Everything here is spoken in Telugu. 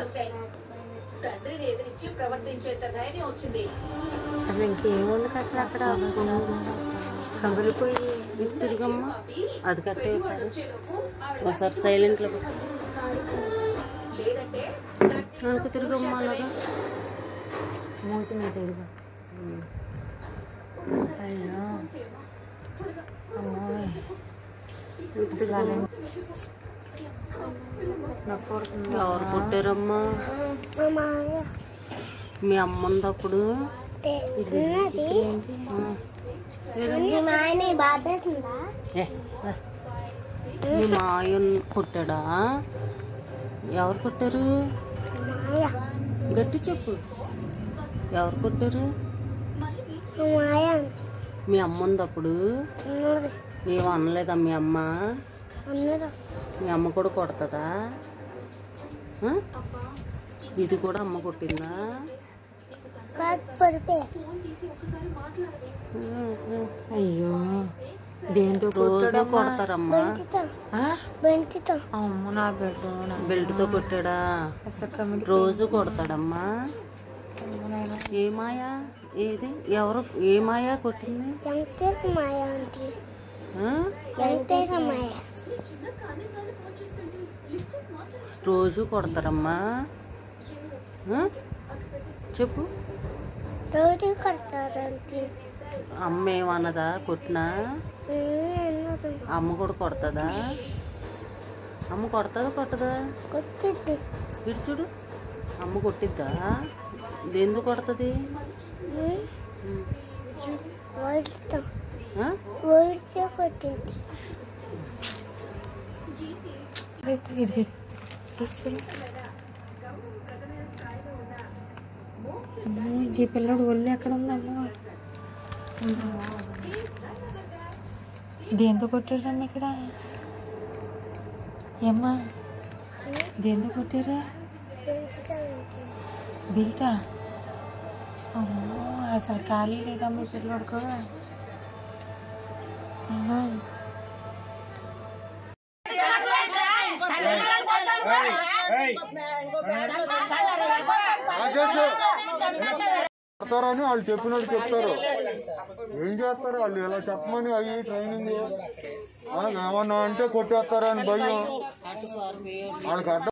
వచ్చాయి తండ్రిని ఎదిరించి ప్రవర్తించేంత ధైర్యం వచ్చింది అసలు ఇంకేముంది అసలు అక్కడ కమిలిపోయి తిరిగమ్మా అది కట్టేసారు ఒకసారి సైలెంట్లో పెట్టు. లేదంటే వెనక్కి తిరిగమ్మా అలాగా మూతి మీద ఇదిగో అయ్యో అమ్మోయ్ ఇట్లానే నొప్పి పుడుతుంది. ఎవరు కొట్టారమ్మా మీ అమ్మ ఉంది అప్పుడు ఏ, రా. మీ మాయ కొట్టాడా ఎవరు కొట్టారు గట్టి చెప్పు ఎవరు కొట్టారు మీ అమ్మ ఉంది అప్పుడు ఏం అనలేదా మీ అమ్మ మీ అమ్మ కూడా కొడుతుందా ఆ? ఇది కూడా అమ్మ కొట్టిందా అయ్యో దేంతో రోజు కొట్టాడమ్మా? కొడతారమ్మా ఆ? అమ్మ నా బిడ్డ నా బెల్ట్తో కొట్టాడా అసలు కమిలి రోజు కొడతాడమ్మా ఏ మాయా ఏది ఎవరు ఏ మాయా కొట్టింది ఆ? రోజు కొడతారమ్మా ఆ? చెప్పు రోజు కడతారంటే అమ్మ ఏమన్నదా కొట్టినా అమ్మ కూడా కొడుతుందా అమ్మ కొడుతుందా కొట్టదా కొట్టిద్ది ఇటు చూడు అమ్మ కొట్టిద్దా ఎందుకు కొడుతుంది ఓడితో ఆ? ఓడితో కొట్టింది ఇది ఇది ఇది చూడు అమ్మో ఇంక ఈ పిల్లడు ఒళ్ళు ఎక్కడ ఉందమ్మో దేంతో కొట్టారమ్మ ఇక్కడ ఏమ్మా దేంతో కొట్టారా పెంచుతానంటే బిల్టా అమ్మో అసలు ఖాళీ లేదమ్మా ఈ పిల్లడికో ఆహా. చెప్తారని వాళ్ళు చెప్పినట్టు చెప్తారు ఏం చేస్తారు వాళ్ళు ఇలా చెప్పమని అవి ట్రైనింగ్ ఏమన్నా అంటే కొట్టేస్తారని భయం వాళ్ళకి అర్థం